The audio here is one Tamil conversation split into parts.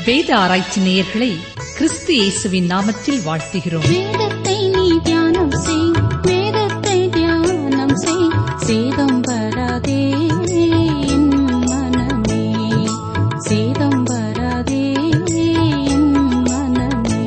வேத ஆராய்ச்சி நேயர்களை கிறிஸ்து இயேசுவின் நாமத்தில் வாழ்த்துகிறோம் வேதத்தை நீ தியானம் செய் வேதத்தை தியானம் செய் சேதம் வராதே என் மனமே சேதம் வராதே என் மனமே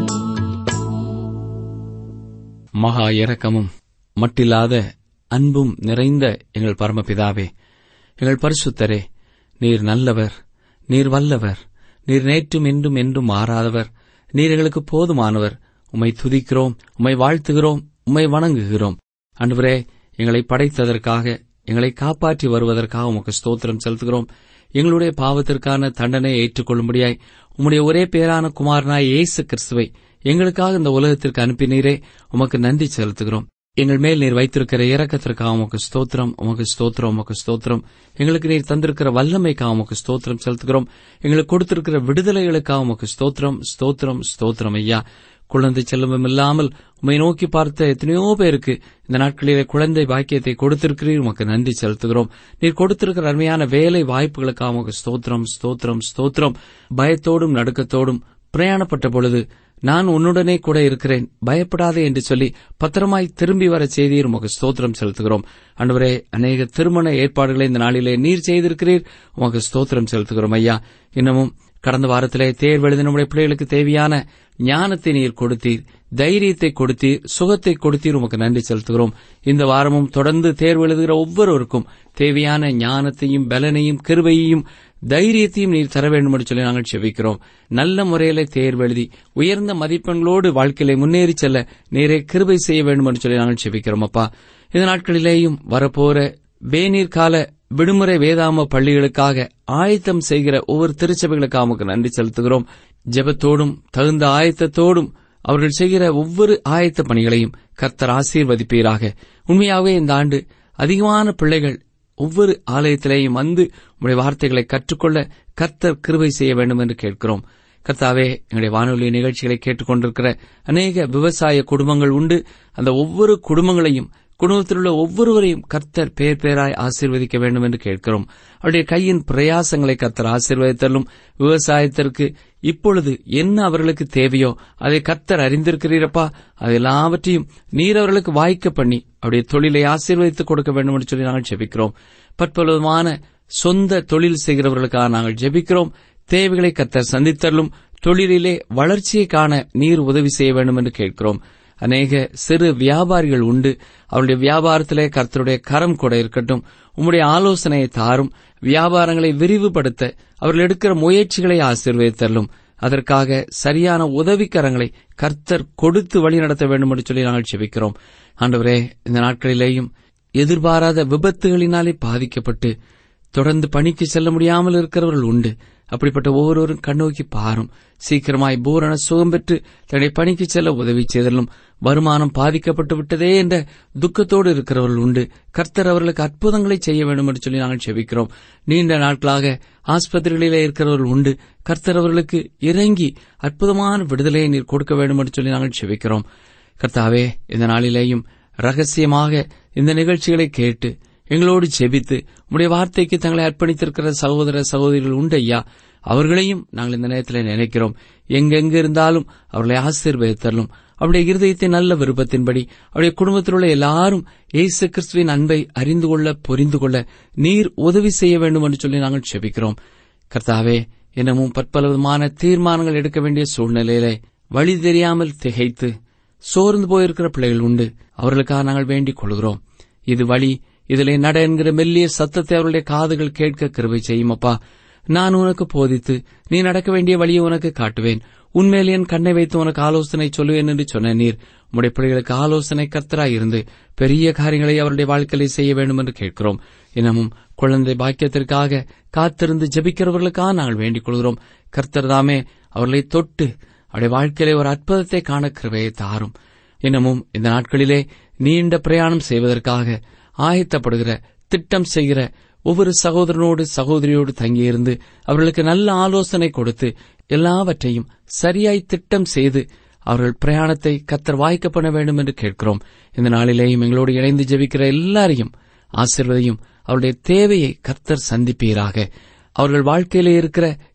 மகா இரக்கமும் மட்டில்லாத அன்பும் நிறைந்த எங்கள் பரமபிதாவே எங்கள் பரிசுத்தரே நீர் நல்லவர் நீர் வல்லவர் நீர் நேற்றும் என்றும் என்றும் மாறாதவர் நீர் எங்களுக்கு போதுமானவர் உம்மை துதிக்கிறோம் உம்மை வாழ்த்துகிறோம் உம்மை வணங்குகிறோம் அன்றுவரே எங்களை படைத்ததற்காக எங்களை காப்பாற்றி வருவதற்காக உமக்கு ஸ்தோத்திரம் செலுத்துகிறோம் எங்களுடைய பாவத்திற்கான தண்டனையை ஏற்றுக்கொள்ளும்படியாய் உம்முடைய ஒரே பேரான குமாரனாய் இயேசு கிறிஸ்துவை எங்களுக்காக இந்த உலகத்திற்கு அனுப்பினீரே உமக்கு நன்றி செலுத்துகிறோம் எங்கள் மேல் நீர் வைத்திருக்கிற இரக்கத்திற்காக உமக்கு ஸ்தோத்திரம் உமக்கு ஸ்தோத்திரம் உமக்கு ஸ்தோத்திரம் எங்களுக்கு நீர் தந்திருக்கிற வல்லமைக்காக உமக்கு ஸ்தோத்திரம் செலுத்துகிறோம் எங்களுக்கு கொடுத்திருக்கிற விடுதலைகளுக்காக உமக்கு ஸ்தோத்திரம் ஸ்தோத்திரம் ஸ்தோத்திரம் ஐயா குழந்தை செல்வம் இல்லாமல் உம்மை நோக்கி பார்த்த எத்தனையோ பேருக்கு இந்த நாட்களிலே குழந்தை பாக்கியத்தை கொடுத்திருக்கிறீர் உமக்கு நன்றி செலுத்துகிறோம் நீர் கொடுத்திருக்கிற அருமையான வேலை வாய்ப்புகளுக்காக உமக்கு ஸ்தோத்திரம் ஸ்தோத்திரம் ஸ்தோத்திரம் பயத்தோடும் நடுக்கத்தோடும் பிரயாணப்பட்ட பொழுது நான் உன்னுடனே கூட இருக்கிறேன் பயப்படாதே என்று சொல்லி பத்திரமாய் திரும்பி வர செய்தீர் உமக்கு ஸ்தோத்திரம் செலுத்துகிறோம் அன்றுவரே அநேக திருமண ஏற்பாடுகளை இந்த நாளிலே நீர் செய்திருக்கிறீர் உமக்கு ஸ்தோத்திரம் செலுத்துகிறோம் ஐயா இன்னமும் கடந்த வாரத்திலே தேர்வு எழுதின நம்முடைய பிள்ளைகளுக்கு தேவையான ஞானத்தை நீர் கொடுத்தீர் தைரியத்தை கொடுத்தீர் சுகத்தை கொடுத்தீர் உமக்கு நன்றி செலுத்துகிறோம் இந்த வாரமும் தொடர்ந்து தேர்வு எழுதுகிற ஒவ்வொருவருக்கும் தேவையான ஞானத்தையும் பலனையும் கிருபையையும் தைரியத்தையும் நீர் தர வேண்டும் என்று சொல்லி நாங்கள் செபிக்கிறோம் நல்ல முறையில தேர்வு எழுதி உயர்ந்த மதிப்பெண்களோடு வாழ்க்கையில முன்னேறி செல்ல நீரே கிருபை செய்ய வேண்டும் என்று சொல்லி நாங்கள் செபிக்கிறோம் அப்பா இந்த நாட்களிலேயும் வரப்போற வேநீர் கால விடுமுறை வேதாம பள்ளிகளுக்காக ஆயத்தம் செய்கிற ஒவ்வொரு திருச்சபைகளுக்காக உமக்கு நன்றி செலுத்துகிறோம் ஜெபத்தோடும் தகுந்த ஆயத்தத்தோடும் அவர்கள் செய்கிற ஒவ்வொரு ஆயத்த பணிகளையும் கர்த்தர் ஆசீர்வதிப்பீராக உண்மையாகவே இந்த ஆண்டு அதிகமான பிள்ளைகள் ஒவ்வொரு ஆலயத்திலேயும் வந்து உங்களுடைய வார்த்தைகளை கற்றுக்கொள்ள கர்த்தர் கிருபை செய்ய வேண்டும் என்று கேட்கிறோம் கர்த்தாவே எங்களுடைய வானொலி நிகழ்ச்சிகளை கேட்டுக்கொண்டிருக்கிற அநேக விவசாய குடும்பங்கள் உண்டு அந்த ஒவ்வொரு குடும்பங்களையும் குடும்பத்தில் உள்ள ஒவ்வொருவரையும் கர்த்தர் பேர் பேராய் ஆசீர்வதிக்க வேண்டும் என்று கேட்கிறோம் அவருடைய கையின் பிரயாசங்களை கர்த்தர் ஆசீர்வதித்தலும் விவசாயத்திற்கு இப்பொழுது என்ன அவர்களுக்கு தேவையோ அதை கர்த்தர் அறிந்திருக்கிறீரப்பா அது எல்லாவற்றையும் நீர் அவர்களுக்கு வாய்க்க பண்ணி அவருடைய தொழிலை ஆசீர்வதித்துக் கொடுக்க வேண்டும் என்று சொல்லி நாங்கள் ஜெபிக்கிறோம் பற்பலவிதமான சொந்த தொழில் செய்கிறவர்களுக்காக நாங்கள் ஜெபிக்கிறோம் தேவைகளை கர்த்தர் சந்தித்தரலும் தொழிலிலே வளர்ச்சியை காண நீர் உதவி செய்ய வேண்டும் என்று கேட்கிறோம் அநேக சிறு வியாபாரிகள் உண்டு அவருடைய வியாபாரத்திலே கர்த்தருடைய கரம் கூட இருக்கட்டும் உம்முடைய ஆலோசனையை தாரும் வியாபாரங்களை விரிவுபடுத்த அவர்கள் எடுக்கிற முயற்சிகளை ஆசீர்வதித்தரலும் அதற்காக சரியான உதவிக்கரங்களை கர்த்தர் கொடுத்து வழிநடத்த வேண்டும் என்று சொல்லி நாங்கள் செபிக்கிறோம் ஆண்டவரே இந்த நாட்களிலேயும் எதிர்பாராத விபத்துகளினாலே பாதிக்கப்பட்டு தொடர்ந்து பணிக்கு செல்ல முடியாமல் இருக்கிறவர்கள் உண்டு அப்படிப்பட்ட ஒவ்வொருவரும் கண்ணோக்கி பாரும் சீக்கிரமாய் பூரண சுகம் பெற்று தன்னுடைய பணிக்கு செல்ல உதவி செய்தலும் வருமானம் பாதிக்கப்பட்டு விட்டதே என்ற துக்கத்தோடு இருக்கிறவர்கள் உண்டு கர்த்தர் அவர்களுக்கு அற்புதங்களை செய்ய வேண்டும் என்று சொல்லி நாங்கள் செபிக்கிறோம் நீண்ட நாட்களாக ஆஸ்பத்திரிகளிலே இருக்கிறவர்கள் உண்டு கர்த்தர் அவர்களுக்கு இறங்கி அற்புதமான விடுதலையை நீர் கொடுக்க வேண்டும் என்று சொல்லி நாங்கள் செபிக்கிறோம் கர்த்தாவே இந்த நாளிலேயும் ரகசியமாக இந்த நிகழ்ச்சிகளை கேட்டு எங்களோடு செபித்து உம்முடைய வார்த்தைக்கு தங்களை அர்ப்பணித்திருக்கிற சகோதர சகோதரிகள் உண்டு ஐயா அவர்களையும் நாங்கள் இந்த நேரத்தில் நினைக்கிறோம் எங்கெங்க இருந்தாலும் அவர்களை ஆசீர்வதித்தரலும் அவருடைய இருதயத்தின் நல்ல விருப்பத்தின்படி அவருடைய குடும்பத்தில் உள்ள எல்லாரும் இயேசு கிறிஸ்துவின் அன்பை அறிந்து கொள்ள புரிந்து கொள்ள நீர் உதவி செய்ய வேண்டும் என்று சொல்லி நாங்கள் செபிக்கிறோம் கர்த்தாவே இன்னமும் பற்பல விதமான தீர்மானங்கள் எடுக்க வேண்டிய சூழ்நிலையிலே வழி தெரியாமல் திகைத்து சோர்ந்து போயிருக்கிற பிள்ளைகள் உண்டு அவர்களுக்காக நாங்கள் வேண்டிக் கொள்கிறோம் இது வழி இதிலே நட என்கிற மெல்லிய சத்தத்தை அவருடைய காதுகள் கேட்க கிருபை செய்யுமப்பா நான் உனக்கு போதித்து நீ நடக்க வேண்டிய வழியை உனக்கு காட்டுவேன் உன்மேல் என் கண்ணை வைத்து உனக்கு ஆலோசனை சொல்லுவேன் என்று சொன்ன நீர் உம்முடைய பிள்ளைகளுக்கு ஆலோசனை கர்த்தராய் இருந்து பெரிய காரியங்களை அவருடைய வாழ்க்கையை செய்ய வேண்டும் என்று கேட்கிறோம் இன்னமும் குழந்தை பாக்கியத்திற்காக காத்திருந்து ஜெபிக்கிறவர்களுக்காக நாங்கள் வேண்டிக் கொள்கிறோம் கர்த்தர் தாமே அவர்களை தொட்டு அவருடைய வாழ்க்கையிலே ஒரு அற்புதத்தை காண கிருபையை தாரும் இன்னமும் இந்த நாட்களிலே நீண்ட பிரயாணம் செய்வதற்காக ஆயத்தப்படுகிற திட்டம் செய்கிற ஒவ்வொரு சகோதரனோடு சகோதரியோடு தங்கியிருந்து அவர்களுக்கு நல்ல ஆலோசனை கொடுத்து எல்லாவற்றையும் சரியாய் திட்டம் செய்து அவர்கள் பிரயாணத்தை கத்தர் வாய்க்க பண்ண வேண்டும் என்று கேட்கிறோம் இந்த நாளிலேயும் எங்களோடு இணைந்து ஜெபிக்கிற எல்லாரையும் ஆசிர்வதையும் அவருடைய தேவையை கர்த்தர் சந்திப்பீராக அவர்கள் வாழ்க்கையிலே இருக்கிற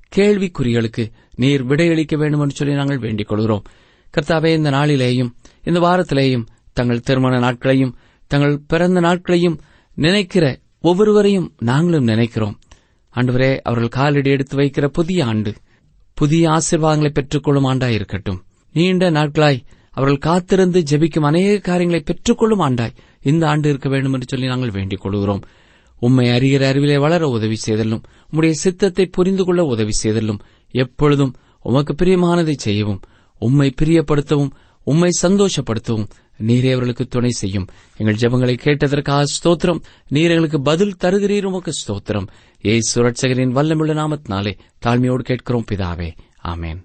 கேள்விக்குறிகளுக்கு நீர் விடையளிக்க வேண்டும் என்று சொல்லி நாங்கள் வேண்டிக் கொள்கிறோம் கர்த்தாவே இந்த நாளிலேயும் இந்த வாரத்திலேயும் தங்கள் திருமண நாட்களையும் தங்கள் பிறந்த நாட்களையும் நினைக்கிற ஒவ்வொருவரையும் நாங்களும் நினைக்கிறோம் ஆண்டவரே அவர்கள் காலடி எடுத்து வைக்கிற புதிய ஆண்டு புதிய ஆசீர்வாதங்களை பெற்றுக்கொள்ளும் ஆண்டாய் இருக்கட்டும் நீண்ட நாட்களாய் அவர்கள் காத்திருந்து ஜெபிக்கும் அநேக காரியங்களை பெற்றுக்கொள்ளும் ஆண்டாய் இந்த ஆண்டு இருக்க வேண்டும் என்று சொல்லி நாங்கள் வேண்டிக் கொள்கிறோம் உம்மை அறிகிற அறிவிலே வளர உதவி செய்தலும் உம்முடைய சித்தத்தை புரிந்து கொள்ள உதவி செய்தலும் எப்பொழுதும் உமக்கு பிரியமானதை செய்யவும் உம்மை பிரியப்படுத்தவும் உம்மை சந்தோஷப்படுத்தவும் நீரே அவர்களுக்கு துணை செய்யும் எங்கள் ஜெபங்களை கேட்டதற்காக ஸ்தோத்திரம் நீர் எங்களுக்கு பதில் தருகிறீர் உமக்கு ஸ்தோத்திரம் ஏய் சுரட்சகரின் வல்லமுள்ள நாமத்தினாலே தாழ்மையோடு கேட்கிறோம் பிதாவே ஆமேன்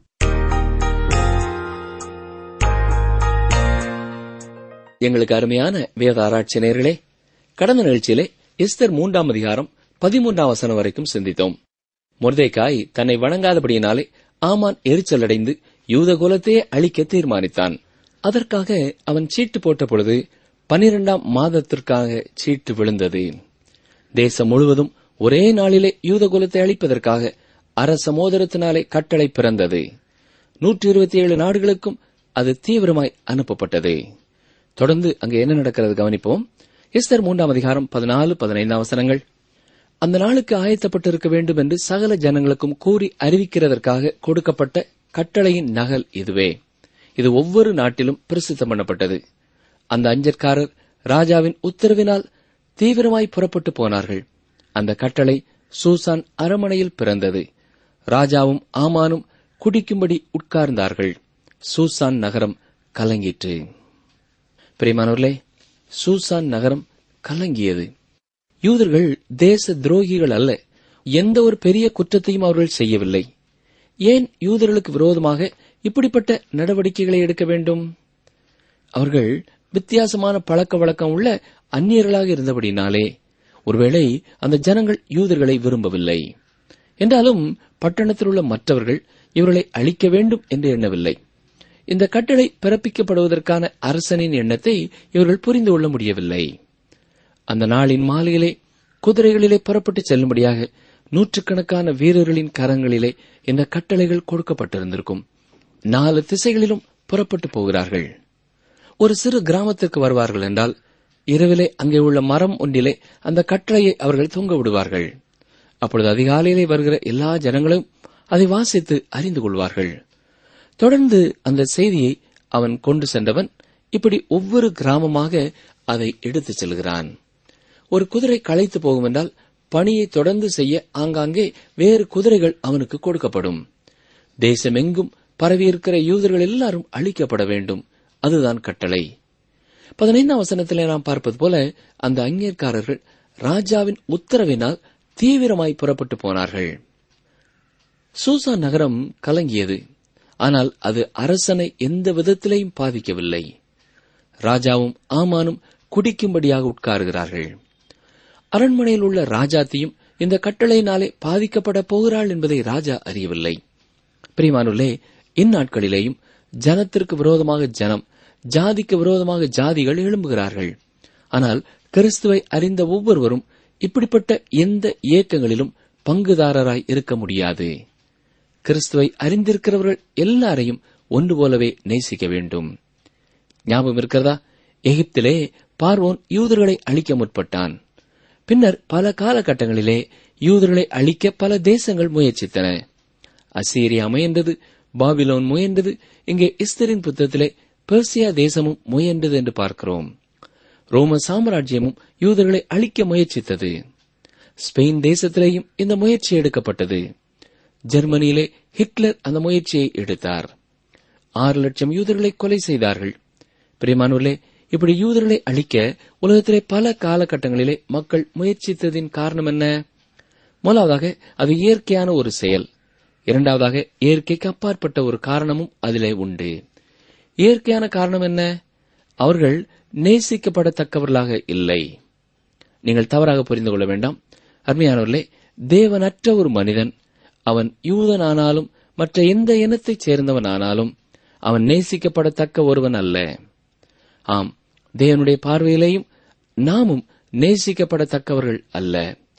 எங்களுக்கு அருமையான வேத ஆராய்ச்சி நேயர்களே கடந்த நிகழ்ச்சியிலே எஸ்தர் மூன்றாம் அதிகாரம் பதிமூன்றாம் வசனம் வரைக்கும் சிந்தித்தோம் மொர்தேக்காய் தன்னை வணங்காதபடியினாலே ஆமான் எரிச்சலடைந்து யூத குலத்தையே அழிக்க தீர்மானித்தான் அதற்காக அவன் சீட்டு போட்ட பொழுது பனிரெண்டாம் மாதத்திற்காக சீட்டு விழுந்தது தேசம் முழுவதும் ஒரே நாளிலே யூத குலத்தை அழிப்பதற்காக அரச மோதிரத்தினாலே கட்டளை பிறந்தது நூற்றி இருபத்தி ஏழு நாடுகளுக்கும் அது தீவிரமாய் அனுப்பப்பட்டது தொடர்ந்து அங்கு என்ன நடக்கிறது கவனிப்போம் எஸ்தர் மூன்றாம் அதிகாரம் பதினாலு பதினைந்தாம் வசனங்கள் அந்த நாளுக்கு ஆயத்தப்பட்டிருக்க வேண்டும் என்று சகல ஜனங்களுக்கும் கூறி அறிவிக்கிறதற்காக கொடுக்கப்பட்ட கட்டளையின் நகல் இதுவே இது ஒவ்வொரு நாட்டிலும் பிரசித்தம் பண்ணப்பட்டது அந்த அஞ்சற்காரர் ராஜாவின் உத்தரவினால் தீவிரமாய் புறப்பட்டு போனார்கள் அந்த கட்டளை சூசான் அரமனையில் பிறந்தது ராஜாவும் ஆமானும் குடிக்கும்படி உட்கார்ந்தார்கள் சூசான் நகரம் கலங்கிற்று பிரியமானவர்களே சூசான் நகரம் கலங்கியது யூதர்கள் தேச துரோகிகள் அல்ல எந்த ஒரு பெரிய குற்றத்தையும் அவர்கள் செய்யவில்லை ஏன் யூதர்களுக்கு விரோதமாக இப்படிப்பட்ட நடவடிக்கைகளை எடுக்க வேண்டும் அவர்கள் வித்தியாசமான பழக்க வழக்கம் உள்ள அந்நியர்களாக இருந்தபடினாலே ஒருவேளை அந்த ஜனங்கள் யூதர்களை விரும்பவில்லை என்றாலும் பட்டணத்தில் உள்ள மற்றவர்கள் இவர்களை அழிக்க வேண்டும் என்று எண்ணவில்லை இந்த கட்டளை பிறப்பிக்கப்படுவதற்கான அரசனின் எண்ணத்தை இவர்கள் புரிந்து கொள்ள முடியவில்லை அந்த நாளின் மாலையிலே குதிரைகளிலே புறப்பட்டு செல்லும்படியாக நூற்றுக்கணக்கான வீரர்களின் கரங்களிலே இந்த கட்டளைகள் கொடுக்கப்பட்டிருந்திருக்கும் நாலு திசைகளிலும் புறப்பட்டு போகிறார்கள் ஒரு சிறு கிராமத்திற்கு வருவார்கள் என்றால் இரவிலே அங்கே உள்ள மரம் ஒன்றிலே அந்த கட்டளையை அவர்கள் தொங்க விடுவார்கள் அப்பொழுது அதிகாலையிலே வருகிற எல்லா ஜனங்களும் அதை வாசித்து அறிந்து கொள்வார்கள் தொடர்ந்து அந்த செய்தியை அவன் கொண்டு சென்றவன் இப்படி ஒவ்வொரு கிராமமாக அதை எடுத்துச் செல்கிறான் ஒரு குதிரை களைத்து போகும் என்றால் பணியை தொடர்ந்து செய்ய ஆங்காங்கே வேறு குதிரைகள் அவனுக்கு கொடுக்கப்படும் தேசமெங்கும் பரவியிருக்கிற யூதர்கள் எல்லாரும் அழிக்கப்பட வேண்டும் அதுதான் கட்டளை பதினைந்தாம் வசனத்திலே நாம் பார்ப்பது போல அந்த அங்கேற்காரர்கள் ராஜாவின் உத்தரவினால் தீவிரமாய் புறப்பட்டு போனார்கள் சூசா நகரம் கலங்கியது ஆனால் அது அரசனை எந்த விதத்திலேயும் பாதிக்கவில்லை ராஜாவும் ஆமானும் குடிக்கும்படியாக உட்காருகிறார்கள் அரண்மனையில் உள்ள ராஜாத்தியும் இந்த கட்டளையினாலே பாதிக்கப்பட போகிறாள் என்பதை ராஜா அறியவில்லை பிரிமானுள்ளே இந்நாட்களிலேயும் ஜனத்திற்கு விரோதமாக ஜனம் ஜாதிக்கு விரோதமாக ஜாதிகள் எழும்புகிறார்கள் ஆனால் கிறிஸ்துவை அறிந்த ஒவ்வொருவரும் இப்படிப்பட்ட எந்த இயக்கங்களிலும் பங்குதாரராய் இருக்க முடியாது கிறிஸ்துவை அறிந்திருக்கிறவர்கள் எல்லாரையும் ஒன்று போலவே நேசிக்க வேண்டும் ஞாபகம் இருக்கிறதா எகிப்திலே பார்வோன் யூதர்களை அழிக்க முற்பட்டான் பின்னர் பல காலகட்டங்களிலே யூதர்களை அழிக்க பல தேசங்கள் முயற்சித்தன அசீரியா முயன்றது பாபிலோன் முயன்றது இங்கே இஸ்தரின் புத்தகத்திலே பெர்சியா தேசமும் முயன்றது என்று பார்க்கிறோம் ரோம சாம்ராஜ்யமும் யூதர்களை அழிக்க முயற்சித்தது ஸ்பெயின் தேசத்திலேயும் இந்த முயற்சி எடுக்கப்பட்டது ஜெர்மனியிலே ஹிட்லர் அந்த முயற்சியை எடுத்தார் ஆறு லட்சம் யூதர்களை கொலை செய்தார்கள் பிரியமானூர்லே இப்படி யூதர்களை அழிக்க உலகத்திலே பல காலகட்டங்களிலே மக்கள் முயற்சித்ததின் காரணம் என்ன முதலாவதாக அது இயற்கையான ஒரு செயல் இரண்டாவதாக இயற்கைக்கு அப்பாற்பட்ட ஒரு காரணமும் அதிலே உண்டு இயற்கையான காரணம் என்ன அவர்கள் நேசிக்கப்படத்தக்கவர்களாக இல்லை நீங்கள் தவறாக புரிந்து கொள்ள வேண்டாம் அருமையானவர்களே தேவனற்ற ஒரு மனிதன் அவன் யூதனானாலும் மற்ற எந்த இனத்தைச் சேர்ந்தவனானாலும் அவன் நேசிக்கப்படத்தக்க ஒருவன் அல்ல ஆம் தேவனுடைய பார்வையிலேயும் நாமும் நேசிக்கப்படத்தக்கவர்கள் அல்ல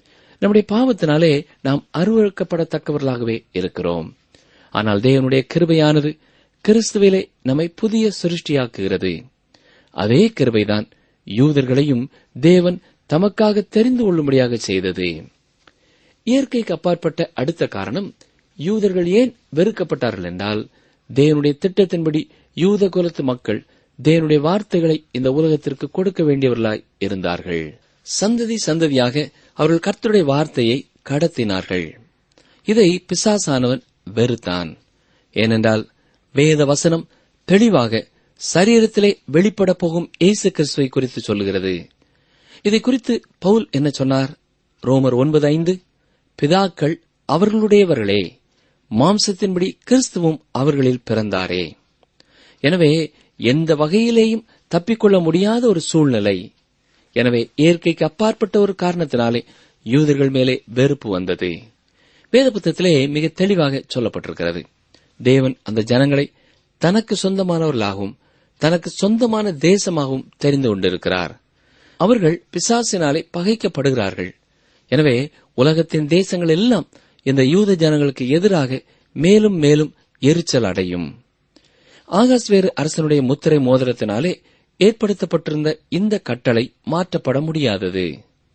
நம்முடைய பாவத்தினாலே நாம் அருவறுக்கப்படத்தக்கவர்களாகவே இருக்கிறோம் ஆனால் தேவனுடைய கிருபையானது கிறிஸ்துவிலே நம்மை புதிய சிருஷ்டியாக்குகிறது அதே கிருபைதான் யூதர்களையும் தேவன் தமக்காக தெரிந்து கொள்ளும்படியாக செய்தது இயற்கைக்கு அப்பாற்பட்ட அடுத்த காரணம் யூதர்கள் ஏன் வெறுக்கப்பட்டார்கள் என்றால் தேவனுடைய திட்டத்தின்படி யூத குலத்து மக்கள் தேவனுடைய வார்த்தைகளை இந்த உலகத்திற்கு கொடுக்க வேண்டியவர்களாய் இருந்தார்கள் சந்ததி சந்ததியாக அவர்கள் கர்த்தருடைய வார்த்தையை கடத்தினார்கள் இதை பிசாசானவன் வெறுத்தான் ஏனென்றால் வேத வசனம் தெளிவாக சரீரத்திலே வெளிப்பட போகும் இயேசு கிறிஸ்துவை குறித்து சொல்லுகிறது இதை குறித்து பவுல் என்ன சொன்னார் ரோமர் ஒன்பது ஐந்து பிதாக்கள் அவர்களுடையவர்களே மாம்சத்தின்படி கிறிஸ்துவும் அவர்களில் பிறந்தாரே எனவே எந்த வகையிலேயும் தப்பிக்கொள்ள முடியாத ஒரு சூழ்நிலை எனவே இயற்கைக்கு அப்பாற்பட்ட ஒரு காரணத்தினாலே யூதர்கள் மேலே வெறுப்பு வந்தது வேத புத்தகத்திலே மிக தெளிவாக சொல்லப்பட்டிருக்கிறது தேவன் அந்த ஜனங்களை தனக்கு சொந்தமானவர்களாகவும் தனக்கு சொந்தமான தேசமாகவும் தெரிந்து கொண்டிருக்கிறார் அவர்கள் பிசாசினாலே பகைக்கப்படுகிறார்கள் எனவே உலகத்தின் தேசங்கள் எல்லாம் இந்த யூத ஜனங்களுக்கு எதிராக மேலும் மேலும் எரிச்சல் அடையும் ஆகாஸ்வேறு அரசனுடைய முத்திரை மோதிரத்தினாலே ஏற்படுத்தப்பட்டிருந்த இந்த கட்டளை மாற்றப்பட முடியாதது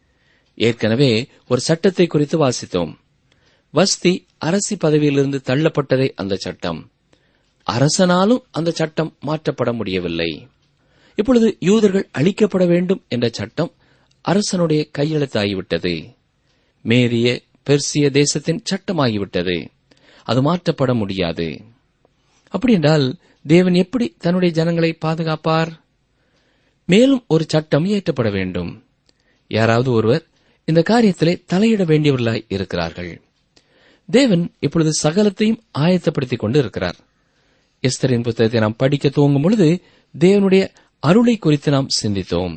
ஏற்கனவே ஒரு சட்டத்தை குறித்து வாசித்தோம் வஸ்தி அரசி பதவியிலிருந்து தள்ளப்பட்டதே அந்த சட்டம் அரசனாலும் அந்த சட்டம் மாற்றப்பட முடியவில்லை இப்பொழுது யூதர்கள் அழிக்கப்பட வேண்டும் என்ற சட்டம் அரசனுடைய கையெழுத்தாகிவிட்டது மேரிய பெர்சிய தேசத்தின் சட்டமாகிவிட்டது அது மாற்றப்பட முடியாது அப்படி என்றால் தேவன் எப்படி தன்னுடைய ஜனங்களை பாதுகாப்பார் மேலும் ஒரு சட்டம் இயற்றப்பட வேண்டும் யாராவது ஒருவர் இந்த காரியத்திலே தலையிட வேண்டியவர்களாய் இருக்கிறார்கள் தேவன் இப்பொழுது சகலத்தையும் ஆயத்தப்படுத்திக் கொண்டு இருக்கிறார் எஸ்தரின் புத்தகத்தை நாம் படிக்க துவங்கும் பொழுது தேவனுடைய அருளை குறித்து நாம் சிந்தித்தோம்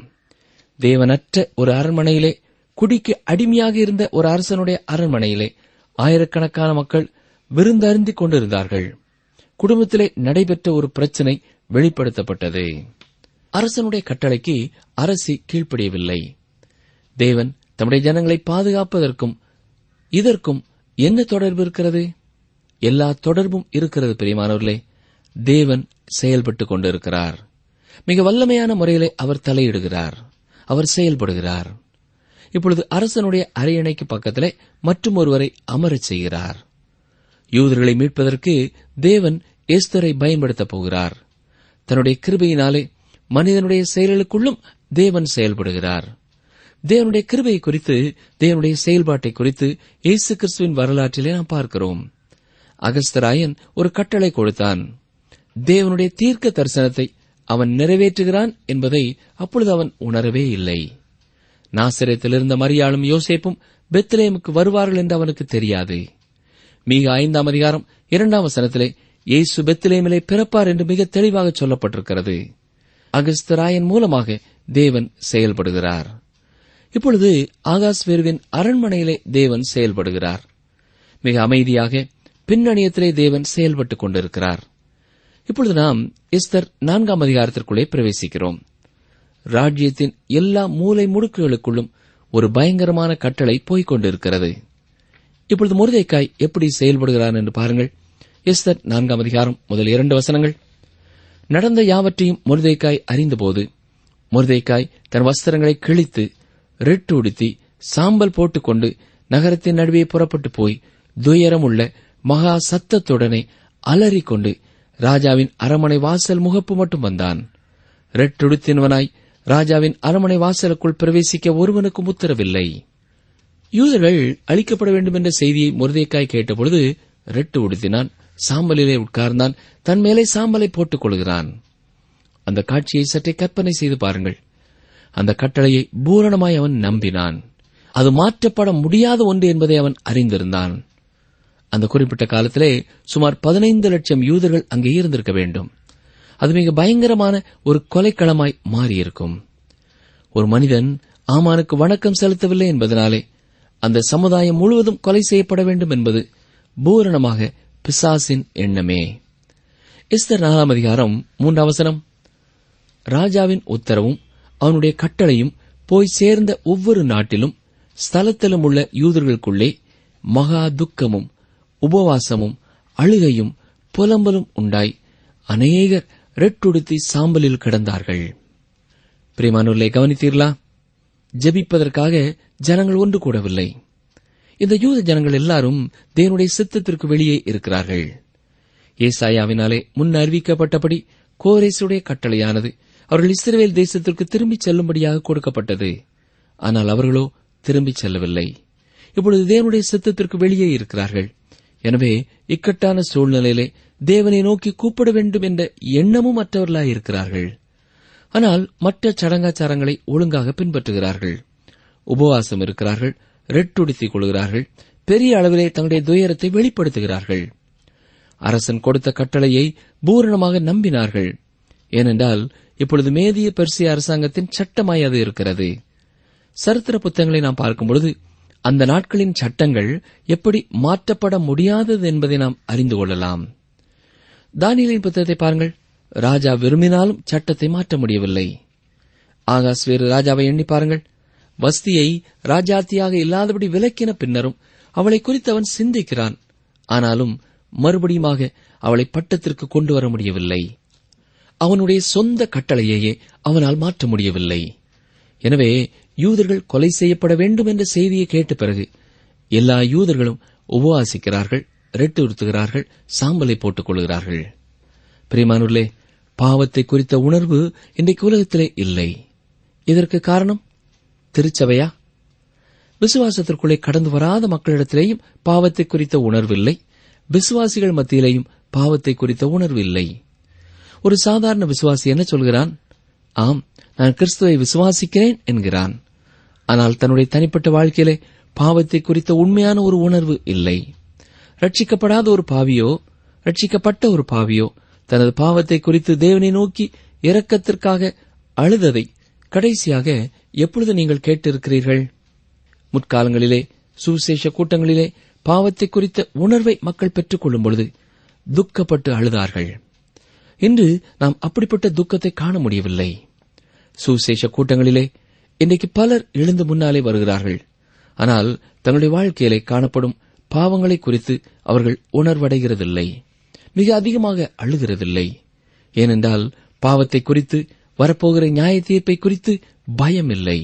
தேவனற்ற ஒரு அரண்மனையிலே குடிக்கு அடிமையாக இருந்த ஒரு அரசனுடைய அரண்மனையிலே ஆயிரக்கணக்கான மக்கள் விருந்தருந்திக் கொண்டிருந்தார்கள் குடும்பத்திலே நடைபெற்ற ஒரு பிரச்சனை வெளிப்படுத்தப்பட்டது அரசனுடைய கட்டளைக்கு அரசி கீழ்ப்படியவில்லை தேவன் தம்முடைய ஜனங்களை பாதுகாப்பதற்கும் இதற்கும் என்ன தொடர்பு இருக்கிறது எல்லா தொடர்பும் இருக்கிறது பிரியமானவர்களே தேவன் செயல்பட்டுக் கொண்டிருக்கிறார் மிக வல்லமையான முறையிலே அவர் தலையிடுகிறார் அவர் செயல்படுகிறார் இப்பொழுது அரசனுடைய அரியணைக்கு பக்கத்திலே மற்றும் ஒருவரை அமரச் செய்கிறார் யூதர்களை மீட்பதற்கு தேவன் எஸ்தரை பயன்படுத்தப் போகிறார் தன்னுடைய கிருபையினாலே மனிதனுடைய செயல்களுக்குள்ளும் தேவன் செயல்படுகிறார் தேவனுடைய கிருபையை குறித்து தேவனுடைய செயல்பாட்டை குறித்து இயேசு கிறிஸ்துவின் வரலாற்றிலே நாம் பார்க்கிறோம் அகஸ்தராயன் ஒரு கட்டளை கொடுத்தான் தேவனுடைய தீர்க்க தரிசனத்தை அவன் நிறைவேற்றுகிறான் என்பதை அப்பொழுது அவன் உணரவே இல்லை நாசிரியத்தில் இருந்த மரியாளும் யோசேப்பும் பெத்லேமுக்கு வருவார்கள் என்று அவனுக்கு தெரியாது மிக ஐந்தாம் அதிகாரம் இரண்டாம் வசனத்திலே இயேசு பெத்லேமிலே பிறப்பார் என்று மிக தெளிவாக சொல்லப்பட்டிருக்கிறது அகஸ்தராயன் மூலமாக தேவன் செயல்படுகிறார் இப்பொழுது ஆகாஸ்வேருவின் அரண்மனையிலே தேவன் செயல்படுகிறார் மிக அமைதியாக பின்னணியத்திலே தேவன் செயல்பட்டுக் கொண்டிருக்கிறார் இப்பொழுது நாம் எஸ்தர் நான்காம் அதிகாரத்திற்குள்ளே பிரவேசிக்கிறோம் ராஜ்யத்தின் எல்லா மூலை முடுக்குகளுக்குள்ளும் ஒரு பயங்கரமான கட்டளை போய்க் கொண்டிருக்கிறது இப்பொழுது முருதைக்காய் எப்படி செயல்படுகிறார் என்று பாருங்கள் எஸ்தர் நான்காம் அதிகாரம் முதல் இரண்டு வசனங்கள் நடந்த யாவற்றையும் முருதைக்காய் அறிந்தபோது முருதைக்காய் தன் வஸ்திரங்களை கிழித்து ரெட்டு உடுத்தி சாம்பல் போட்டுக்கொண்டு நகரத்தின் நடுவே புறப்பட்டு போய் துயரமுள்ள மகா சத்தத்துடனே அலறிக்கொண்டு ராஜாவின் அரமனை வாசல் முகப்பு மட்டும் வந்தான் ரெட்டுடுத்தினவனாய் ராஜாவின் அரமனை வாசலுக்குள் பிரவேசிக்க ஒருவனுக்கும் உத்தரவில்லை யூதர்கள் அழிக்கப்பட வேண்டும் என்ற செய்தியை முருதைக்காய் கேட்டபொழுது ரெட்டு உடுத்தினான் சாம்பலிலே உட்கார்ந்தான் தன் மேலே சாம்பலை போட்டுக் கொள்கிறான் அந்த காட்சியை சற்றே கற்பனை செய்து பாருங்கள் அந்த கட்டளையை பூரணமாய் அவன் நம்பினான் அது மாற்றப்பட முடியாத ஒன்று என்பதை அவன் அறிந்திருந்தான் அந்த குறிப்பிட்ட காலத்திலே சுமார் பதினைந்து லட்சம் யூதர்கள் அங்கே இருந்திருக்க வேண்டும் அது மிக பயங்கரமான ஒரு கொலைக்களமாய் மாறியிருக்கும் ஒரு மனிதன் ஆமானுக்கு வணக்கம் செலுத்தவில்லை என்பதனாலே அந்த சமுதாயம் முழுவதும் கொலை செய்யப்பட வேண்டும் என்பது பூரணமாக பிசாசின் எண்ணமே எஸ்தர் நாலாம் அதிகாரம் மூன்றாம் வசனம் ராஜாவின் உத்தரவும் அவனுடைய கட்டளையும் போய் சேர்ந்த ஒவ்வொரு நாட்டிலும் ஸ்தலத்திலும் உள்ள யூதர்களுக்குள்ளே மகா துக்கமும் உபவாசமும் அழுகையும் புலம்பலும் உண்டாய் அநேகர் ரெட்டுடுத்தி சாம்பலில் கிடந்தார்கள் பிரிமானுள்ளே கவனித்தீர்களா ஜெபிப்பதற்காக ஜனங்கள் ஒன்று கூடவில்லை இந்த யூத ஜனங்கள் எல்லாரும் தேவனுடைய சித்தத்திற்கு வெளியே இருக்கிறார்கள் ஏசாயாவினாலே முன் அறிவிக்கப்பட்டபடி கோரேசுடைய கட்டளையானது அவர்கள் இஸ்ரவேல் தேசத்திற்கு திரும்பிச் செல்லும்படியாக கொடுக்கப்பட்டது ஆனால் அவர்களோ திரும்பிச் செல்லவில்லை இப்பொழுது தேவனுடைய சித்தத்திற்கு வெளியே இருக்கிறார்கள் எனவே இக்கட்டான சூழ்நிலையிலே தேவனை நோக்கி கூப்பிட வேண்டும் என்ற எண்ணமும் மற்றவர்களாய் இருக்கிறார்கள் ஆனால் மற்ற சடங்காச்சாரங்களை ஒழுங்காக பின்பற்றுகிறார்கள் உபவாசம் இருக்கிறார்கள் ரெட்டுடுத்திக் கொள்கிறார்கள் பெரிய அளவிலே தங்களுடைய துயரத்தை வெளிப்படுத்துகிறார்கள் அரசன் கொடுத்த கட்டளையை பூரணமாக நம்பினார்கள் ஏனென்றால் இப்பொழுது மேதிய பெர்சிய அரசாங்கத்தின் சட்டமாய் அது இருக்கிறது சரித்திர புத்தகங்களை நாம் பார்க்கும்பொழுது அந்த நாட்களின் சட்டங்கள் எப்படி மாற்றப்பட முடியாதது என்பதை நாம் அறிந்து கொள்ளலாம் தானியலின் புத்தகத்தை பாருங்கள் ராஜா விரும்பினாலும் சட்டத்தை மாற்ற முடியவில்லை ஆகாஸ் வேறு ராஜாவை எண்ணி பாருங்கள் வஸ்தியை ராஜாத்தியாக இல்லாதபடி விலக்கின பின்னரும் அவளை குறித்து அவன் சிந்திக்கிறான் ஆனாலும் மறுபடியுமாக அவளை பட்டத்திற்கு கொண்டு வர முடியவில்லை அவனுடைய சொந்த கட்டளையையே அவனால் மாற்ற முடியவில்லை எனவே யூதர்கள் கொலை செய்யப்பட வேண்டும் என்ற செய்தியை கேட்ட பிறகு எல்லா யூதர்களும் உபவாசிக்கிறார்கள் ரெட்டுறுத்துகிறார்கள் சாம்பலை போட்டுக் கொள்கிறார்கள் பிரிமானுள்ளே பாவத்தை குறித்த உணர்வு இன்றைக்கு உலகத்திலே இல்லை இதற்கு காரணம் திருச்சபையா விசுவாசத்திற்குள்ளே கடந்து வராத மக்களிடத்திலேயும் பாவத்தை குறித்த உணர்வு இல்லை விசுவாசிகள் மத்தியிலேயும் பாவத்தை குறித்த உணர்வு இல்லை ஒரு சாதாரண விசுவாசி என்ன சொல்கிறான் ஆம் நான் கிறிஸ்துவை விசுவாசிக்கிறேன் என்கிறான் ஆனால் தன்னுடைய தனிப்பட்ட வாழ்க்கையிலே பாவத்தை குறித்த உண்மையான ஒரு உணர்வு இல்லை ரட்சிக்கப்படாத ஒரு பாவியோ ரட்சிக்கப்பட்ட ஒரு பாவியோ தனது பாவத்தை குறித்து தேவனை நோக்கி இரக்கத்திற்காக அழுததை கடைசியாக எப்பொழுது நீங்கள் கேட்டிருக்கிறீர்கள் முற்காலங்களிலே சுவிசேஷ கூட்டங்களிலே பாவத்தை குறித்த உணர்வை மக்கள் பெற்றுக் கொள்ளும் பொழுது துக்கப்பட்டு அழுதார்கள் இன்று நாம் அப்படிப்பட்ட துக்கத்தை காண முடியவில்லை சுவிசேஷ கூட்டங்களிலே இன்றைக்கு பலர் எழுந்து முன்னாலே வருகிறார்கள் ஆனால் தங்களுடைய வாழ்க்கையிலே காணப்படும் பாவங்களை குறித்து அவர்கள் உணர்வடைகிறதில்லை மிக அதிகமாக அழுகிறதில்லை ஏனென்றால் பாவத்தை குறித்து வரப்போகிற நியாய தீர்ப்பை குறித்து பயம் இல்லை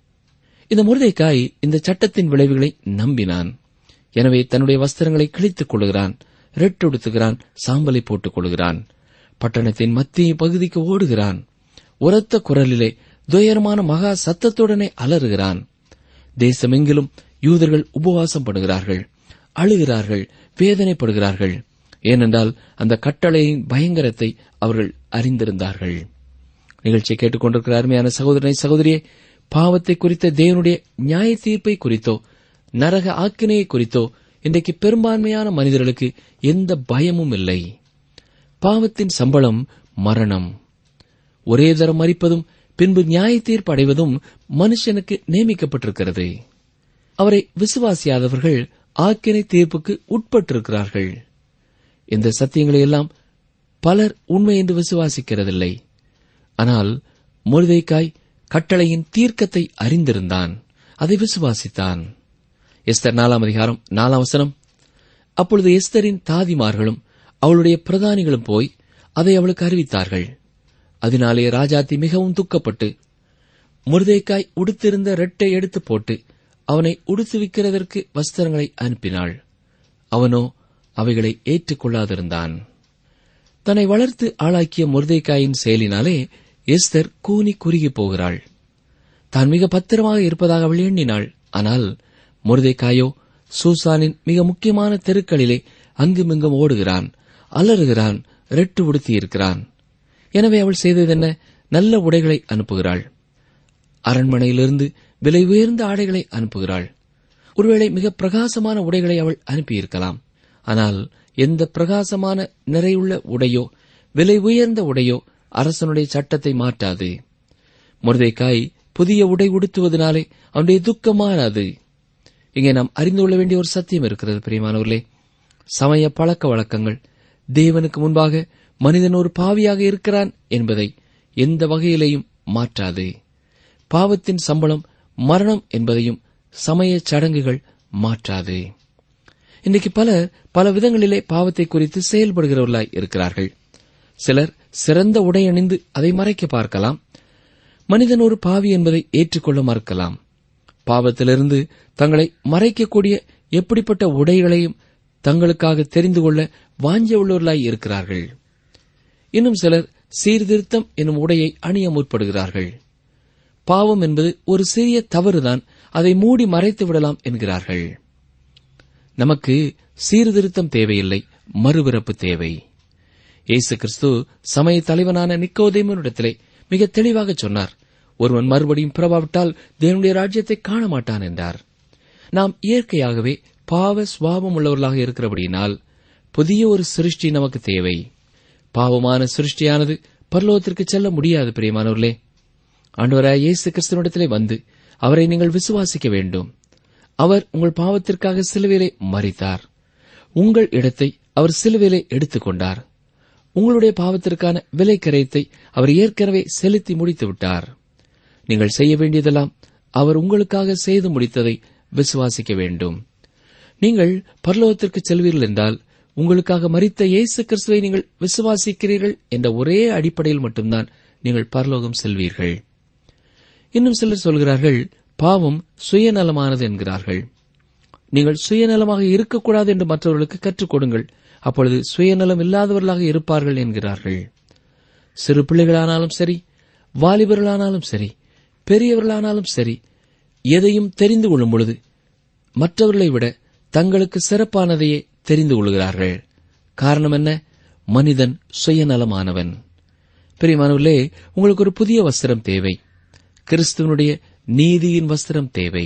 இந்த முருதைக்காய் இந்த சட்டத்தின் விளைவுகளை நம்பினான் எனவே தன்னுடைய வஸ்திரங்களை கிழித்துக் கொள்கிறான் ரெட்டொடுத்துகிறான் சாம்பலை போட்டுக் கொள்கிறான் பட்டணத்தின் மத்திய பகுதிக்கு ஓடுகிறான் உரத்த குரலிலே துயரமான மகா சத்தத்துடனே அலறுகிறான் தேசமெங்கிலும் யூதர்கள் உபவாசம் படுகிறார்கள் அழுகிறார்கள் வேதனைப்படுகிறார்கள் ஏனென்றால் அந்த கட்டளையின் பயங்கரத்தை அவர்கள் அறிந்திருந்தார்கள் நிகழ்ச்சியை கேட்டுக்கொண்டிருக்கிற அருமையான சகோதரனை சகோதரியே பாவத்தை குறித்த தேவனுடைய நியாய தீர்ப்பை குறித்தோ நரக ஆக்கினையை குறித்தோ இன்றைக்கு பெரும்பான்மையான மனிதர்களுக்கு எந்த பயமும் இல்லை பாவத்தின் சம்பளம் மரணம் ஒரே தரம் மறிப்பதும் பின்பு நியாய தீர்ப்பு அடைவதும் மனுஷனுக்கு நியமிக்கப்பட்டிருக்கிறது அவரை விசுவாசியாதவர்கள் ஆக்கினை தீர்ப்புக்கு உட்பட்டிருக்கிறார்கள் இந்த சத்தியங்களை எல்லாம் பலர் உண்மை என்று விசுவாசிக்கிறதில்லை ஆனால் முருதைக்காய் கட்டளையின் தீர்க்கத்தை அறிந்திருந்தான் அதை விசுவாசித்தான் எஸ்தர் நாலாம் அதிகாரம் நாலாம் வசனம் அப்பொழுது எஸ்தரின் தாதிமார்களும் அவளுடைய பிரதானிகளும் போய் அதை அவளுக்கு அறிவித்தார்கள் அதனாலே ராஜாத்தி மிகவும் துக்கப்பட்டு முருதைக்காய் உடுத்திருந்த ரெட்டை எடுத்து போட்டு அவனை உடுத்துவிக்கிறதற்கு வஸ்திரங்களை அனுப்பினாள் அவனோ அவைகளை ஏற்றுக்கொள்ளாதிருந்தான் தன்னை வளர்த்து ஆளாக்கிய முருதைக்காயின் செயலினாலே எஸ்தர் கூனி குறுகி போகிறாள் தான் மிக பத்திரமாக இருப்பதாக அவள் எண்ணினாள் ஆனால் முருதைக்காயோ சூசானின் மிக முக்கியமான தெருக்களிலே அங்குமிங்கும் ஓடுகிறான் அலறுகிறான் ரெட்டு உடுத்தியிருக்கிறான் எனவே அவள் செய்ததென்ன நல்ல உடைகளை அனுப்புகிறாள் அரண்மனையிலிருந்து விலை உயர்ந்த ஆடைகளை அனுப்புகிறாள் ஒருவேளை மிக பிரகாசமான உடைகளை அவள் அனுப்பியிருக்கலாம் ஆனால் எந்த பிரகாசமான நிறையுள்ள உடையோ விலை உயர்ந்த உடையோ அரசனுடைய சட்டத்தை மாற்றாது முருதைக்காய் புதிய உடை உடுத்துவதனாலே அவனுடைய துக்கம் மாறாது இங்கே நாம் அறிந்து கொள்ள வேண்டிய ஒரு சத்தியம் இருக்கிறது பிரியமானவர்களே சமய பழக்க வழக்கங்கள் தேவனுக்கு முன்பாக மனிதன் ஒரு பாவியாக இருக்கிறான் என்பதை எந்த வகையிலேயும் மாற்றாது பாவத்தின் சம்பளம் மரணம் என்பதையும் சமய சடங்குகள் மாற்றாது இன்றைக்கு பலர் பல விதங்களிலே பாவத்தை குறித்து செயல்படுகிறவர்களாய் இருக்கிறார்கள் சிலர் சிறந்த உடை அணிந்து அதை மறைக்க பார்க்கலாம் மனிதன் ஒரு பாவி என்பதை ஏற்றுக்கொள்ள மறுக்கலாம் பாவத்திலிருந்து தங்களை மறைக்கக்கூடிய எப்படிப்பட்ட உடைகளையும் தங்களுக்காக தெரிந்து கொள்ள வாஞ்ச உள்ளவர்களாய் இருக்கிறார்கள் இன்னும் சிலர் சீர்திருத்தம் என்னும் உடையை அணிய முற்படுகிறார்கள் பாவம் என்பது ஒரு சிறிய தவறுதான் அதை மூடி மறைத்து விடலாம் என்கிறார்கள் நமக்கு சீர்திருத்தம் தேவையில்லை மறுபிறப்பு தேவை இயேசு கிறிஸ்து சமய தலைவனான நிக்கோதேமனிடத்திலே மிக தெளிவாக சொன்னார் ஒருவன் மறுபடியும் பிறவாவிட்டால் தேவனுடைய ராஜ்யத்தை காண மாட்டான் என்றார் நாம் இயற்கையாகவே பாவ சுவாபம் உள்ளவர்களாக இருக்கிறபடியினால் புதிய ஒரு சிருஷ்டி நமக்கு தேவை பாவமான சிருஷ்டியானது பரலோகத்திற்கு செல்ல முடியாது பிரியமானவர்களே ஆண்டவராய் இயேசு கிறிஸ்துவனிடத்திலே வந்து அவரை நீங்கள் விசுவாசிக்க வேண்டும் அவர் உங்கள் பாவத்திற்காக சிலுவையிலே மறித்தார் உங்கள் இடத்தை அவர் சிலுவையிலே எடுத்துக் கொண்டார் உங்களுடைய பாவத்திற்கான விலை கரையத்தை அவர் ஏற்கனவே செலுத்தி முடித்து விட்டார் நீங்கள் செய்ய வேண்டியதெல்லாம் அவர் உங்களுக்காக செய்து முடித்ததை விசுவாசிக்க வேண்டும் நீங்கள் பரலோகத்திற்கு செல்வீர்கள் என்றால் உங்களுக்காக மறித்த இயேசு கிறிஸ்துவை நீங்கள் விசுவாசிக்கிறீர்கள் என்ற ஒரே அடிப்படையில் மட்டும்தான் நீங்கள் பரலோகம் செல்வீர்கள் இன்னும் சிலர் சொல்கிறார்கள் பாவம் சுயநலமானது என்கிறார்கள் நீங்கள் சுயநலமாக இருக்கக்கூடாது என்று மற்றவர்களுக்கு கற்றுக் கொடுங்கள் அப்பொழுது சுயநலம் இல்லாதவர்களாக இருப்பார்கள் என்கிறார்கள் சிறு பிள்ளைகளானாலும் சரி வாலிபர்களானாலும் சரி பெரியவர்களானாலும் சரி எதையும் தெரிந்து கொள்ளும் பொழுது மற்றவர்களை விட தங்களுக்கு சிறப்பானதையே தெரிந்து கொள்கிறார்கள் காரணம் என்ன மனிதன் சுயநலமானவன் பெரியமானவர்களே உங்களுக்கு ஒரு புதிய வஸ்திரம் தேவை கிறிஸ்துவனுடைய நீதியின் வஸ்திரம் தேவை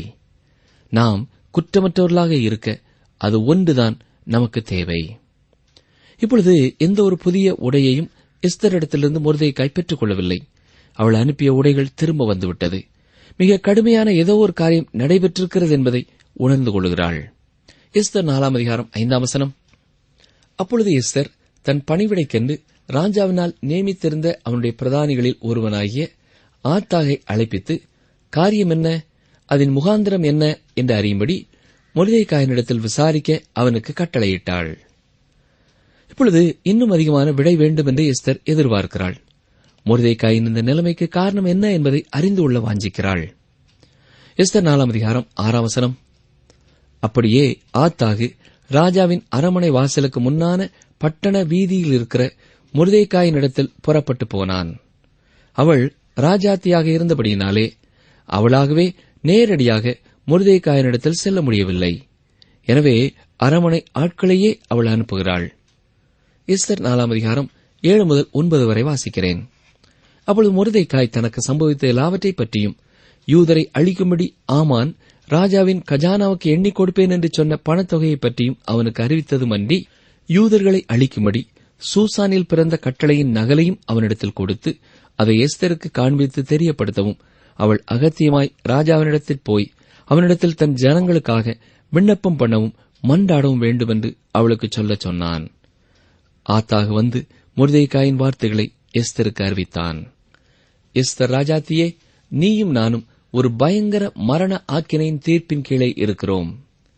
நாம் குற்றமற்றவர்களாக இருக்க அது ஒன்றுதான் நமக்கு தேவை இப்பொழுது எந்த ஒரு புதிய உடையையும் எஸ்தரிடத்திலிருந்து முருதைக்காய் பெற்றுக் கொள்ளவில்லை அவள் அனுப்பிய உடைகள் திரும்ப வந்துவிட்டது மிக கடுமையான ஏதோ ஒரு காரியம் நடைபெற்றிருக்கிறது என்பதை உணர்ந்து கொள்கிறாள் எஸ்தர் நாலாம் அதிகாரம் ஐந்தாம் வசனம் அப்பொழுது எஸ்தர் தன் பணிவிடைக்கென்று ராஜாவினால் நியமித்திருந்த அவனுடைய பிரதானிகளில் ஒருவனாகிய ஆத்தாகை அழைப்பித்து காரியம் என்ன அதன் முகாந்திரம் என்ன என்று அறியும்படி மொழிதைக்காயனிடத்தில் விசாரிக்க அவனுக்கு கட்டளையிட்டாள் இப்பொழுது இன்னும் அதிகமான விடை வேண்டும் என்று எஸ்தர் எதிர்பார்க்கிறாள் முருதைக்காயின் இந்த நிலைமைக்கு காரணம் என்ன என்பதை அறிந்து கொள்ள வாஞ்சிக்கிறாள் எஸ்தர் நாலாம் அதிகாரம் ஆறாம் வசனம் அப்படியே ஆத்தாகு ராஜாவின் அரமனை வாசலுக்கு முன்னான பட்டண வீதியில் இருக்கிற முருதைக்காயினிடத்தில் புறப்பட்டு போனான் அவள் ராஜாத்தியாக இருந்தபடியினாலே அவளாகவே நேரடியாக முருதைக்காயனிடத்தில் செல்ல முடியவில்லை எனவே அரமனை ஆட்களையே அவள் அனுப்புகிறாள் எஸ்தர் நாலாம் அதிகாரம் ஏழு முதல் ஒன்பது வரை வாசிக்கிறேன் அப்பொழுது முருதைக்காய் தனக்கு சம்பவித்த எல்லாவற்றை பற்றியும் யூதரை அழிக்கும்படி ஆமான் ராஜாவின் கஜானாவுக்கு எண்ணிக் கொடுப்பேன் என்று சொன்ன பணத்தொகையை பற்றியும் அவனுக்கு அறிவித்ததுமன்றி யூதர்களை அழிக்கும்படி சூசானில் பிறந்த கட்டளையின் நகலையும் அவனிடத்தில் கொடுத்து அதை எஸ்தருக்கு காண்பித்து தெரியப்படுத்தவும் அவள் அகத்தியமாய் ராஜாவினிடத்தில் போய் அவனிடத்தில் தன் ஜனங்களுக்காக விண்ணப்பம் பண்ணவும் மண்டாடவும் வேண்டுமென்று அவளுக்கு சொல்லச் சொன்னான் ஆத்தாக வந்து முருதைக்காயின் வார்த்தைகளை எஸ்தருக்கு அறிவித்தான் எஸ்தர் ராஜாத்தியே நீயும் நானும் ஒரு பயங்கர மரண ஆக்கினையின் தீர்ப்பின் கீழே இருக்கிறோம்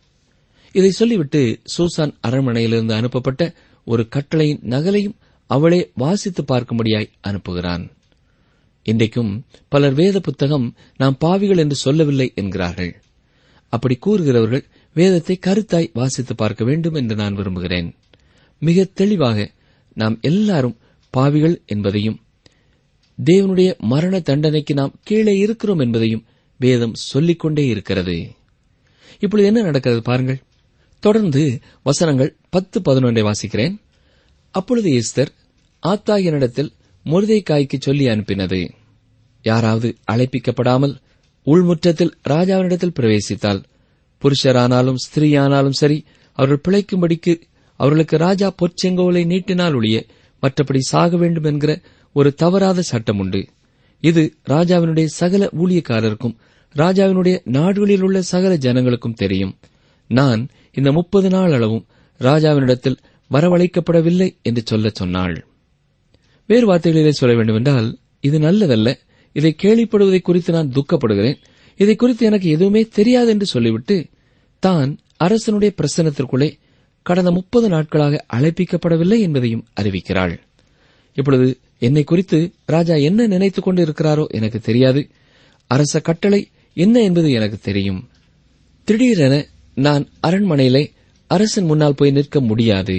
இதை சொல்லிவிட்டு சூசான் அரண்மனையிலிருந்து அனுப்பப்பட்ட ஒரு கட்டளையின் நகலையும் அவளே வாசித்து பார்க்கும்படியாய் அனுப்புகிறான் இன்றைக்கும் பலர் வேத புத்தகம் நாம் பாவிகள் என்று சொல்லவில்லை என்கிறார்கள் அப்படி கூறுகிறவர்கள் வேதத்தை கருத்தாய் வாசித்து பார்க்க வேண்டும் என்று நான் விரும்புகிறேன் மிக தெளிவாக நாம் எல்லாரும் பாவிகள் என்பதையும் தேவனுடைய மரண தண்டனைக்கு நாம் கீழே இருக்கிறோம் என்பதையும் வேதம் சொல்லிக்கொண்டே இருக்கிறது இப்பொழுது என்ன நடக்கிறது பாருங்கள் தொடர்ந்து வசனங்கள் பத்து பதினொன்றை வாசிக்கிறேன் அப்பொழுது எஸ்தர் ஆத்தாயனிடத்தில் முருதைக்காய்க்கு சொல்லி அனுப்பினது யாராவது அழைப்பிக்கப்படாமல் உள்முற்றத்தில் ராஜாவினிடத்தில் பிரவேசித்தால் புருஷரானாலும் ஸ்திரீயானாலும் சரி அவர்கள் பிழைக்கும்படிக்கு அவர்களுக்கு ராஜா பொற்செங்கோலை நீட்டினால் ஒழிய மற்றபடி சாக வேண்டும் என்கிற ஒரு தவறாத சட்டம் உண்டு இது ராஜாவினுடைய சகல ஊழியக்காரருக்கும் ராஜாவினுடைய நாடுகளில் உள்ள சகல ஜனங்களுக்கும் தெரியும் நான் இந்த முப்பது நாள் அளவும் ராஜாவினிடத்தில் வரவழைக்கப்படவில்லை என்று சொல்லச் சொன்னாள் வேறு வார்த்தைகளிலே சொல்ல வேண்டுமென்றால் இது நல்லதல்ல இதை கேள்விப்படுவதை குறித்து நான் துக்கப்படுகிறேன் இதை குறித்து எனக்கு எதுவுமே தெரியாது என்று சொல்லிவிட்டு தான் அரசனுடைய பிரசனத்திற்குள்ளே கடந்த முப்பது நாட்களாக அழைப்பிக்கப்படவில்லை என்பதையும் அறிவிக்கிறாள் இப்பொழுது என்னை குறித்து ராஜா என்ன நினைத்துக் கொண்டு இருக்கிறாரோ எனக்கு தெரியாது அரச கட்டளை என்ன என்பது எனக்கு தெரியும் திடீரென நான் அரண்மனையிலே அரசன் முன்னால் போய் நிற்க முடியாது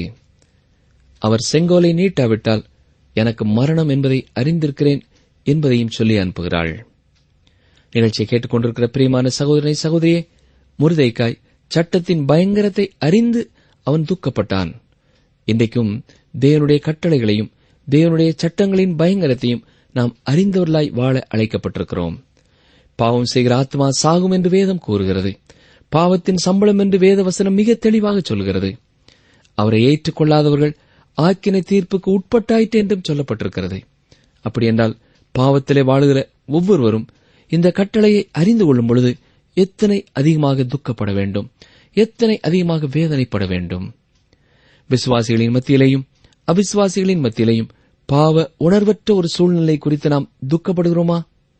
அவர் செங்கோலை நீட்டாவிட்டால் எனக்கு மரணம் என்பதை அறிந்திருக்கிறேன் என்பதையும் சொல்லி அனுப்புகிறாள் நிகழ்ச்சியை கேட்டுக்கொண்டிருக்கிற பிரியமான சகோதரனை சகோதரியே முருதைக்காய் சட்டத்தின் பயங்கரத்தை அறிந்து அவன் துக்கப்பட்டான் இன்றைக்கும் தேவனுடைய கட்டளைகளையும் தேவனுடைய சட்டங்களின் பயங்கரத்தையும் நாம் அறிந்தவர்களாய் வாழ அழைக்கப்பட்டிருக்கிறோம் பாவம் செய்கிற ஆத்மா சாகும் என்று வேதம் கூறுகிறது பாவத்தின் சம்பளம் என்று வேத வசனம் மிக தெளிவாக சொல்கிறது அவரை ஏற்றுக்கொள்ளாதவர்கள் ஆக்கினை தீர்ப்புக்கு உட்பட்டாயிற்று என்றும் சொல்லப்பட்டிருக்கிறது அப்படியென்றால் பாவத்திலே வாழுகிற ஒவ்வொருவரும் இந்த கட்டளையை அறிந்து கொள்ளும் பொழுது எத்தனை அதிகமாக துக்கப்பட வேண்டும் எத்தனை அதிகமாக வேதனைப்பட வேண்டும் விசுவாசிகளின் மத்தியிலேயும் அவிசுவாசிகளின் மத்தியிலேயும் பாவ உணர்வற்ற ஒரு சூழ்நிலை குறித்து நாம் துக்கப்படுகிறோமா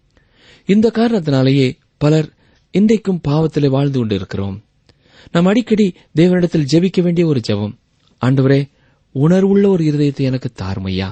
இந்த காரணத்தினாலேயே பலர் இன்றைக்கும் பாவத்திலே வாழ்ந்து கொண்டிருக்கிறோம் நாம் அடிக்கடி தேவனிடத்தில் ஜெபிக்க வேண்டிய ஒரு ஜெபம் ஆண்டவரே உணர்வுள்ள ஒரு இருதயத்தை எனக்கு தாருமையா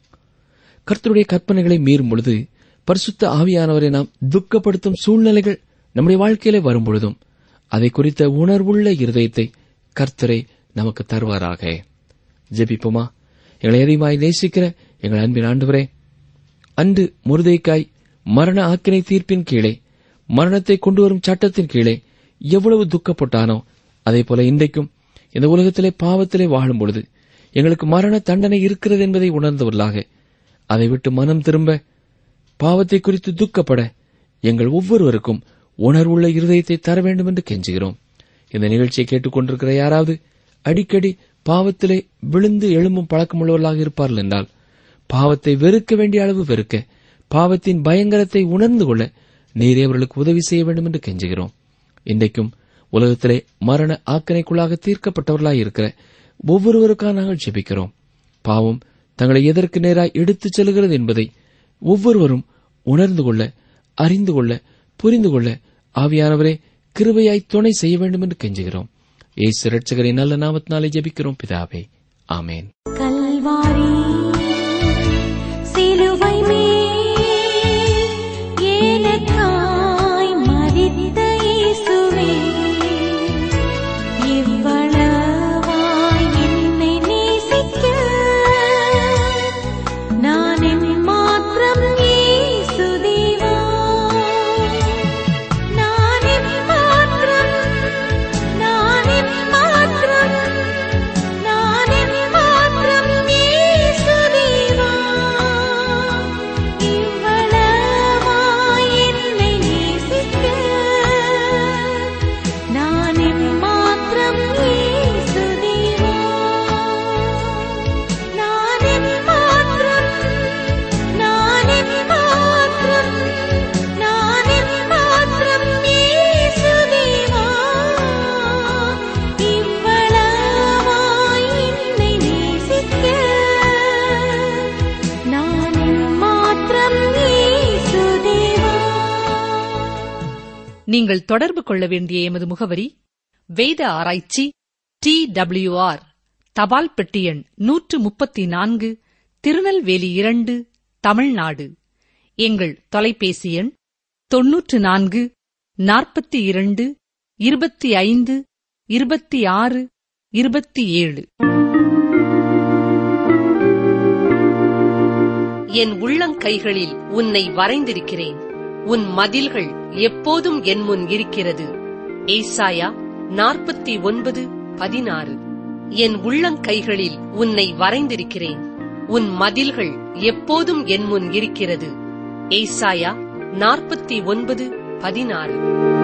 கர்த்தருடைய கற்பனைகளை மீறும் பொழுது பரிசுத்த ஆவியானவரை நாம் துக்கப்படுத்தும் சூழ்நிலைகள் நம்முடைய வாழ்க்கையிலே வரும் பொழுதும் அதை குறித்த உணர்வுள்ள இருதயத்தை கர்த்தரை நமக்கு தருவாராக ஜெபிப்போமா எங்களை அதிகமாய் நேசிக்கிற எங்கள் அன்பின் ஆண்டவரே அன்று முருதைக்காய் மரண ஆக்கினை தீர்ப்பின் கீழே மரணத்தை கொண்டு வரும் சட்டத்தின் கீழே எவ்வளவு துக்கப்பட்டானோ அதே போல இன்றைக்கும் இந்த உலகத்திலே பாவத்திலே வாழும் பொழுது எங்களுக்கு மரண தண்டனை இருக்கிறது என்பதை உணர்ந்தவர்களாக அதை விட்டு மனம் திரும்ப பாவத்தை குறித்து துக்கப்பட எங்கள் ஒவ்வொருவருக்கும் உணர்வுள்ள இருதயத்தை தர வேண்டும் என்று கெஞ்சுகிறோம் இந்த நிகழ்ச்சியை கேட்டுக்கொண்டிருக்கிற யாராவது அடிக்கடி பாவத்திலே விழுந்து எழும்பும் பழக்கமுள்ளவர்களாக இருப்பார்கள் என்றால் பாவத்தை வெறுக்க வேண்டிய அளவு வெறுக்க பாவத்தின் பயங்கரத்தை உணர்ந்து கொள்ள நீரே அவர்களுக்கு உதவி செய்ய வேண்டும் என்று கெஞ்சுகிறோம் இன்றைக்கும் உலகத்திலே மரண ஆக்கணைக்குள்ளாக தீர்க்கப்பட்டவர்களாய் இருக்கிற ஒவ்வொருவருக்காக நாங்கள் ஜெபிக்கிறோம் பாவம் தங்களை எதற்கு நேராய் எடுத்துச் செல்கிறது என்பதை ஒவ்வொருவரும் உணர்ந்து கொள்ள அறிந்து கொள்ள புரிந்து கொள்ள ஆவியானவரே கிருபையாய் துணை செய்ய வேண்டும் என்று கெஞ்சுகிறோம் ஏசு ரட்சகரின் நல்ல நாமத்தினாலே ஜெபிக்கிறோம் பிதாவே ஆமேன் கல்வாரி சிலுவை மேல் எனக்காய் மரித்த இயேசுவே இவ்வளவாய் என்னை நேசிக்க நான் மாத்திரம் இயேசு தேவா நான் மாத்திரம் நான் மாத்திரம் நானே மாத்திரம் இயேசு தேவா இவ்வளவாய் என்னை நேசிக்க நானே மாத்திரம் இயேசு தேவா நானே மாத்திரம் நானே மாத்திரம் நானே மாத்திரம் இயேசு தேவா இவ்வளவாய் என்னை நேசிக்க நானே மாத்திரம் இயேசு தேவா நீங்கள் தொடர்பு கொள்ள வேண்டிய எமது முகவரி வேத ஆராய்ச்சி டி ஆர் தபால் பெட்டி எண் நூற்று முப்பத்தி நான்கு திருநெல்வேலி இரண்டு தமிழ்நாடு எங்கள் தொலைபேசி எண் தொன்னூற்று நான்கு நாற்பத்தி இரண்டு இருபத்தி ஐந்து இருபத்தி ஆறு இருபத்தி ஏழு என் உள்ளங்கைகளில் உன்னை வரைந்திருக்கிறேன் உன் மதில்கள் எப்போதும் என் முன் இருக்கிறது ஏசாயா நாற்பத்தி ஒன்பது பதினாறு என் உள்ளங்கைகளில் உன்னை வரைந்திருக்கிறேன் உன் மதில்கள் எப்போதும் என் முன் இருக்கிறது ஏசாயா நாற்பத்தி ஒன்பது பதினாறு